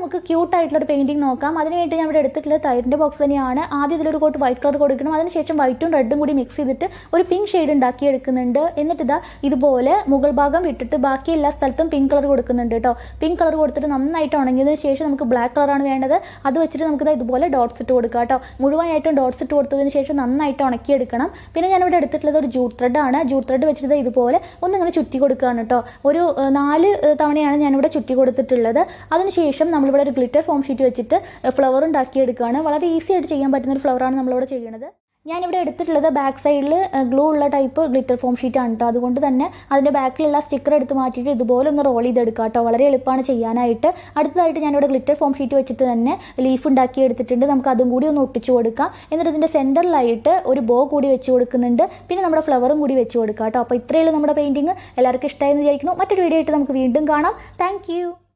നമുക്ക് ക്യൂട്ട് ആയിട്ടുള്ള ഒരു പെയിൻറ്റിങ് നോക്കാം അതിനുവേണ്ടി ഞാൻ ഇവിടെ എടുത്തിട്ടുള്ളത് തൈരിൻ്റെ ബോക്സ് തന്നെയാണ് ആദ്യം ഇതിലൊരു കോട്ട് വൈറ്റ് കളർ കൊടുക്കണം അതിനുശേഷം വൈറ്റും റെഡും കൂടി മിക്സ് ചെയ്തിട്ട് ഒരു പിങ്ക് ഷെയ്ഡ് ഉണ്ടാക്കി എടുക്കുന്നുണ്ട് എന്നിട്ട് ഇതാ ഇതുപോലെ മുകൾ ഭാഗം വിട്ടിട്ട് ബാക്കി എല്ലാ സ്ഥലത്തും പിങ്ക് കളർ കൊടുക്കുന്നുണ്ട് കേട്ടോ പിങ്ക് കളർ കൊടുത്തിട്ട് നന്നായിട്ട് ഉണങ്ങിയതിന് ശേഷം നമുക്ക് ബ്ലാക്ക് കളറാണ് വേണ്ടത് അത് വെച്ചിട്ട് നമുക്ക് ദാ ഇതുപോലെ ഡോട്ട്സ് ഇട്ട് കൊടുക്കാം കേട്ടോ മുഴുവനായിട്ടും ഡോട്ട്സ് ഇട്ട് കൊടുത്തതിന് ശേഷം നന്നായിട്ട് ഉണക്കിയെടുക്കണം പിന്നെ ഞാനിവിടെ എടുത്തിട്ടുള്ളത് ഒരു ജൂട്ട് ത്രെഡ് ആണ് ജൂട്ട് ത്രെഡ് വെച്ചിട്ട് ദാ ഇതുപോലെ ഒന്നിങ്ങനെ ചുറ്റി കൊടുക്കുകയാണ് കേട്ടോ ഒരു ഏഹ്, നാല് ഏഹ്, തവണയാണ് ഞാനിവിടെ ചുറ്റി കൊടുത്തിട്ടുള്ളത് അതിനുശേഷം നമ്മളിവിടെ ഒരു ഗ്ലിറ്റർ ഫോം ഷീറ്റ് വെച്ചിട്ട് ഫ്ലവർ ഉണ്ടാക്കിയെടുക്കുകയാണ് വളരെ ഈസി ആയിട്ട് ചെയ്യാൻ പറ്റുന്ന ഒരു ഫ്ലവറാണ് നമ്മളിവിടെ ചെയ്യുന്നത് ഞാനിവിടെ എടുത്തിട്ടുള്ളത് ബാക്ക് സൈഡിൽ ഗ്ലൂ ഉള്ള ടൈപ്പ് ഗ്ലിറ്റർ ഫോം ഷീറ്റ് ആണ് കേട്ടോ അതുകൊണ്ട് തന്നെ അതിൻ്റെ ബാക്കിലുള്ള സ്റ്റിക്കർ എടുത്ത് മാറ്റിയിട്ട് ഇതുപോലെ ഒന്ന് റോൾ ചെയ്തെടുക്കുക കേട്ടോ വളരെ എളുപ്പമാണ് ചെയ്യാനായിട്ട് അടുത്തതായിട്ട് ഞാനിവിടെ ഗ്ലിറ്റർ ഫോം ഷീറ്റ് വെച്ചിട്ട് തന്നെ ലീഫ് ഉണ്ടാക്കി എടുത്തിട്ടുണ്ട് നമുക്ക് അതും കൂടി ഒന്ന് ഒട്ടിച്ചു കൊടുക്കാം എന്നിട്ട് ഇതിൻ്റെ സെൻറ്ററിലായിട്ട് ഒരു ബോ കൂടി വെച്ച് കൊടുക്കുന്നുണ്ട് പിന്നെ നമ്മുടെ ഫ്ലവറും കൂടി വെച്ച് കൊടുക്കാം കേട്ടോ അപ്പോൾ ഇത്രയേ ഉള്ളൂ നമ്മുടെ പെയിൻറ്റിങ് എല്ലാവർക്കും ഇഷ്ടമായെന്ന് വിചാരിക്കുന്നു മറ്റൊരു വീഡിയോ ആയിട്ട് നമുക്ക് വീണ്ടും കാണാം താങ്ക്